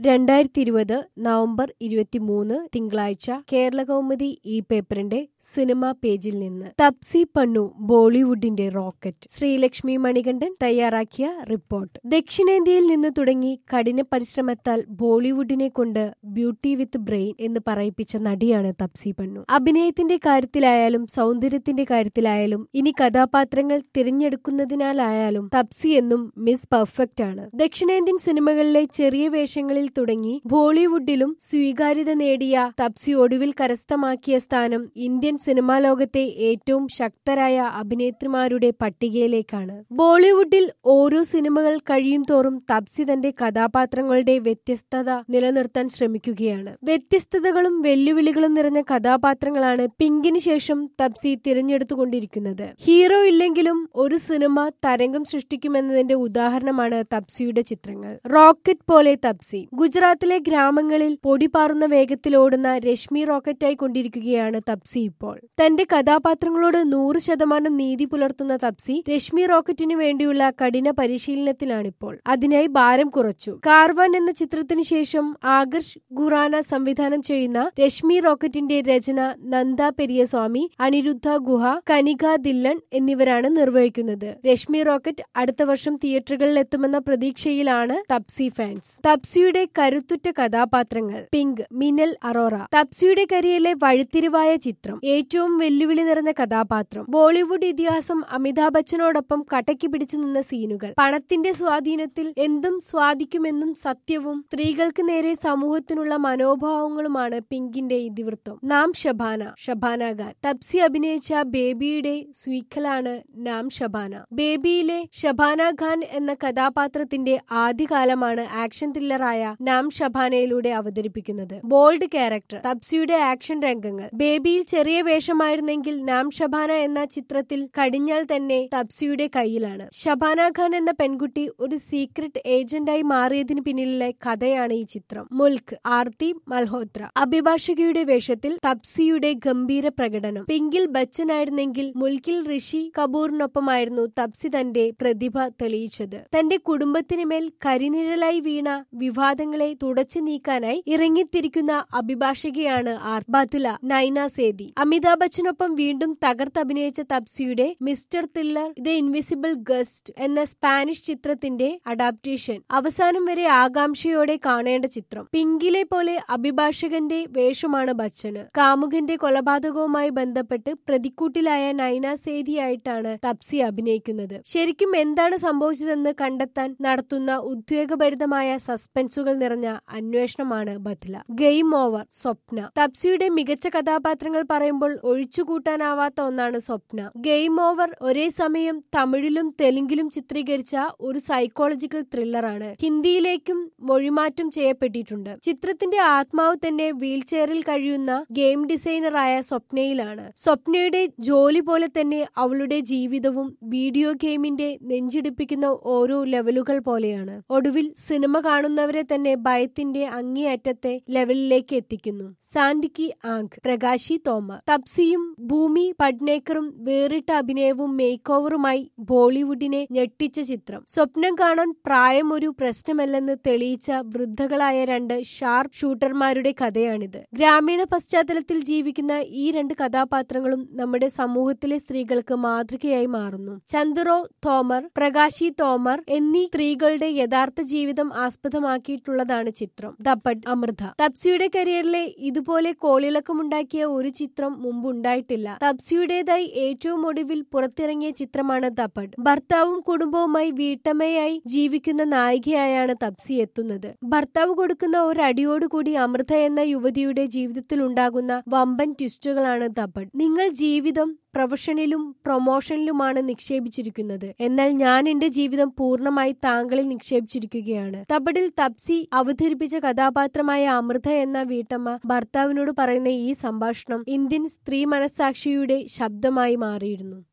രണ്ടായിരത്തി ഇരുപത് നവംബർ ഇരുപത്തിമൂന്ന് തിങ്കളാഴ്ച കേരള കൗമുദി ഈ പേപ്പറിന്റെ സിനിമാ പേജിൽ നിന്ന് തപ്സി പണ്ണു ബോളിവുഡിന്റെ റോക്കറ്റ് ശ്രീലക്ഷ്മി മണികണ്ഠൻ തയ്യാറാക്കിയ റിപ്പോർട്ട് ദക്ഷിണേന്ത്യയിൽ നിന്ന് തുടങ്ങി കഠിന പരിശ്രമത്താൽ ബോളിവുഡിനെ കൊണ്ട് ബ്യൂട്ടി വിത്ത് ബ്രെയിൻ എന്ന് പറയിപ്പിച്ച നടിയാണ് തപ്സി പണ്ണു അഭിനയത്തിന്റെ കാര്യത്തിലായാലും സൗന്ദര്യത്തിന്റെ കാര്യത്തിലായാലും ഇനി കഥാപാത്രങ്ങൾ തിരഞ്ഞെടുക്കുന്നതിനാലായാലും തപ്സി എന്നും മിസ് പെർഫെക്റ്റ് ആണ് ദക്ഷിണേന്ത്യൻ സിനിമകളിലെ ചെറിയ വേഷങ്ങളിൽ തുടങ്ങി ബോളിവുഡിലും സ്വീകാര്യത നേടിയ തപ്സി ഒടുവിൽ കരസ്ഥമാക്കിയ സ്ഥാനം ഇന്ത്യൻ സിനിമാ ലോകത്തെ ഏറ്റവും ശക്തരായ അഭിനേത്രിമാരുടെ പട്ടികയിലേക്കാണ് ബോളിവുഡിൽ ഓരോ സിനിമകൾ കഴിയും തോറും തപ്സി തന്റെ കഥാപാത്രങ്ങളുടെ വ്യത്യസ്തത നിലനിർത്താൻ ശ്രമിക്കുകയാണ് വ്യത്യസ്തതകളും വെല്ലുവിളികളും നിറഞ്ഞ കഥാപാത്രങ്ങളാണ് പിങ്കിന് ശേഷം തപ്സി തിരഞ്ഞെടുത്തുകൊണ്ടിരിക്കുന്നത് ഹീറോ ഇല്ലെങ്കിലും ഒരു സിനിമ തരംഗം സൃഷ്ടിക്കുമെന്നതിന്റെ ഉദാഹരണമാണ് തപ്സിയുടെ ചിത്രങ്ങൾ റോക്കറ്റ് പോലെ തപ്സി ഗുജറാത്തിലെ ഗ്രാമങ്ങളിൽ പൊടി പാറുന്ന വേഗത്തിലോടുന്ന രശ്മി റോക്കറ്റായി കൊണ്ടിരിക്കുകയാണ് തപ്സി ഇപ്പോൾ തന്റെ കഥാപാത്രങ്ങളോട് നൂറ് ശതമാനം നീതി പുലർത്തുന്ന തപ്സി രശ്മി റോക്കറ്റിനു വേണ്ടിയുള്ള കഠിന പരിശീലനത്തിലാണിപ്പോൾ അതിനായി ഭാരം കുറച്ചു കാർവാൻ എന്ന ചിത്രത്തിന് ശേഷം ആകർഷ് ഖുറാന സംവിധാനം ചെയ്യുന്ന രശ്മി റോക്കറ്റിന്റെ രചന നന്ദ പെരിയസ്വാമി അനിരുദ്ധ ഗുഹ കനിക ദില്ലൺ എന്നിവരാണ് നിർവഹിക്കുന്നത് രശ്മി റോക്കറ്റ് അടുത്ത വർഷം തിയേറ്ററുകളിൽ എത്തുമെന്ന പ്രതീക്ഷയിലാണ് തപ്സി ഫാൻസ് തപ്സിയുടെ കരുത്തുറ്റ കഥാപാത്രങ്ങൾ പിങ്ക് മിനൽ അറോറ തപ്സിയുടെ കരിയറിലെ വഴിത്തിരിവായ ചിത്രം ഏറ്റവും വെല്ലുവിളി നിറഞ്ഞ കഥാപാത്രം ബോളിവുഡ് ഇതിഹാസം അമിതാഭ് ബച്ചനോടൊപ്പം കട്ടയ്ക്ക് പിടിച്ചു നിന്ന സീനുകൾ പണത്തിന്റെ സ്വാധീനത്തിൽ എന്തും സ്വാധിക്കുമെന്നും സത്യവും സ്ത്രീകൾക്ക് നേരെ സമൂഹത്തിനുള്ള മനോഭാവങ്ങളുമാണ് പിങ്കിന്റെ ഇതിവൃത്തം നാം ഷബാന ഷബാന ഖാൻ തപ്സി അഭിനയിച്ച ബേബിയുടെ സ്വീക്കലാണ് നാം ഷബാന ബേബിയിലെ ഷബാന ഖാൻ എന്ന കഥാപാത്രത്തിന്റെ ആദ്യകാലമാണ് ആക്ഷൻ ത്രില്ലറായ നാം ഷബാനയിലൂടെ അവതരിപ്പിക്കുന്നത് ബോൾഡ് ക്യാരക്ടർ തപ്സിയുടെ ആക്ഷൻ രംഗങ്ങൾ ബേബിയിൽ ചെറിയ വേഷമായിരുന്നെങ്കിൽ നാം ഷബാന എന്ന ചിത്രത്തിൽ കടിഞ്ഞാൽ തന്നെ തപ്സിയുടെ കയ്യിലാണ് ഷബാന ഖാൻ എന്ന പെൺകുട്ടി ഒരു സീക്രട്ട് ഏജന്റായി മാറിയതിന് പിന്നിലെ കഥയാണ് ഈ ചിത്രം മുൽക്ക് ആർത്തി മൽഹോത്ര അഭിഭാഷകയുടെ വേഷത്തിൽ തപ്സിയുടെ ഗംഭീര പ്രകടനം പിങ്കിൽ ബച്ചനായിരുന്നെങ്കിൽ മുൽക്കിൽ ഋഷി കപൂറിനൊപ്പമായിരുന്നു തപ്സി തന്റെ പ്രതിഭ തെളിയിച്ചത് തന്റെ കുടുംബത്തിന് മേൽ കരിനിഴലായി വീണ വിവാദങ്ങളെ തുടച്ചു നീക്കാനായി ഇറങ്ങിത്തിരിക്കുന്ന അഭിഭാഷകയാണ് ആർ ബത്ല നൈന സേതി അമിതാഭ് ബച്ചനൊപ്പം വീണ്ടും തകർത്തഭിനയിച്ച തപ്സിയുടെ mystery thriller the invisible guest എന്ന സ്പാനിഷ് ചിത്രത്തിന്റെ അഡാപ്റ്റേഷൻ അവസാനം വരെ ആകാംക്ഷയോടെ കാണേണ്ട ചിത്രം പിങ്കിലെ പോലെ അഭിഭാഷകന്റെ വേഷമാണ് ബച്ചന് കാമുകന്റെ കൊലപാതകവുമായി ബന്ധപ്പെട്ട് പ്രതിക്കൂട്ടിലായ നൈന സേതിയായിട്ടാണ് തപ്സി അഭിനയിക്കുന്നത് ശരിക്കും എന്താണ് സംഭവിച്ചതെന്ന് കണ്ടെത്താൻ നടത്തുന്ന ഉദ്വേഗഭരിതമായ സസ്പെൻസുകൾ നിറഞ്ഞ അന്വേഷണമാണ് ബത്ല ഗെയിം ഓവർ സ്വപ്ന തപ്സിയുടെ മികച്ച കഥാപാത്രങ്ങൾ പറയുമ്പോൾ ഒഴിച്ചുകൂട്ടാനാവാത്ത ഒന്നാണ് സ്വപ്ന ഗെയിം ഓവർ ഒരേ സമയം തമിഴിലും തെലുങ്കിലും ചിത്രീകരിച്ച ഒരു സൈക്കോളജിക്കൽ ത്രില്ലറാണ് ഹിന്ദിയിലേക്കും മൊഴിമാറ്റം ചെയ്യപ്പെട്ടിട്ടുണ്ട് ചിത്രത്തിന്റെ ആത്മാവ് തന്നെ വീൽചെയറിൽ കഴിയുന്ന ഗെയിം ഡിസൈനറായ സ്വപ്നയിലാണ് സ്വപ്നയുടെ ജോലി പോലെ തന്നെ അവളുടെ ജീവിതവും വീഡിയോ ഗെയിമിന്റെ നെഞ്ചിടിപ്പിക്കുന്ന ഓരോ ലെവലുകൾ പോലെയാണ് ഒടുവിൽ സിനിമ കാണുന്നവരെ തന്നെ ഭയത്തിന്റെ അങ്ങേയറ്റത്തെ ലെവലിലേക്ക് എത്തിക്കുന്നു സാൻഡിക്കി ആങ്ക് പ്രകാശി തോമർ തപ്സിയും ഭൂമി പഡ്നേക്കറും വേറിട്ട അഭിനയവും മേക്ക് ഓവറുമായി ബോളിവുഡിനെ ഞെട്ടിച്ച ചിത്രം സ്വപ്നം കാണാൻ പ്രായം ഒരു പ്രശ്നമല്ലെന്ന് തെളിയിച്ച വൃദ്ധകളായ രണ്ട് ഷാർപ്പ് ഷൂട്ടർമാരുടെ കഥയാണിത് ഗ്രാമീണ പശ്ചാത്തലത്തിൽ ജീവിക്കുന്ന ഈ രണ്ട് കഥാപാത്രങ്ങളും നമ്മുടെ സമൂഹത്തിലെ സ്ത്രീകൾക്ക് മാതൃകയായി മാറുന്നു ചന്ദ്രോ തോമർ പ്രകാശി തോമർ എന്നീ സ്ത്രീകളുടെ യഥാർത്ഥ ജീവിതം ആസ്പദമാക്കിയിട്ടുള്ളതാണ് ചിത്രം ദപ്പഡ് അമൃത തപ്സിയുടെ കരിയറിലെ ഇതുപോലെ കോളിളക്കമുണ്ടാക്കിയ ഒരു ചിത്രം മുമ്പ് ഉണ്ടായിട്ടില്ല തപ്സിയുടേതായി ഏറ്റവും ഒടുവിൽ പുറത്തിറങ്ങിയ ചിത്രമാണ് ദപ്പഡ് ഭർത്താവും കുടുംബവുമായി വീട്ടമ്മയായി ജീവിക്കുന്ന നായികയായാണ് തപ്സി എത്തുന്നത് ഭർത്താവ് കൊടുക്കുന്ന ഒരടിയോടുകൂടി അമൃത എന്ന യുവതിയുടെ ജീവിതത്തിൽ ഉണ്ടാകുന്ന വമ്പൻ ട്വിസ്റ്റുകളാണ് ദപ്പഡ് നിങ്ങൾ ജീവിതം പ്രൊഫഷനിലും പ്രൊമോഷനിലുമാണ് നിക്ഷേപിച്ചിരിക്കുന്നത് എന്നാൽ ഞാൻ എന്റെ ജീവിതം പൂർണ്ണമായി താങ്കളിൽ നിക്ഷേപിച്ചിരിക്കുകയാണ് തബഡിൽ തപ്സി അവതരിപ്പിച്ച കഥാപാത്രമായ അമൃത എന്ന വീട്ടമ്മ ഭർത്താവിനോട് പറയുന്ന ഈ സംഭാഷണം ഇന്ത്യൻ സ്ത്രീ മനസാക്ഷിയുടെ ശബ്ദമായി മാറിയിരുന്നു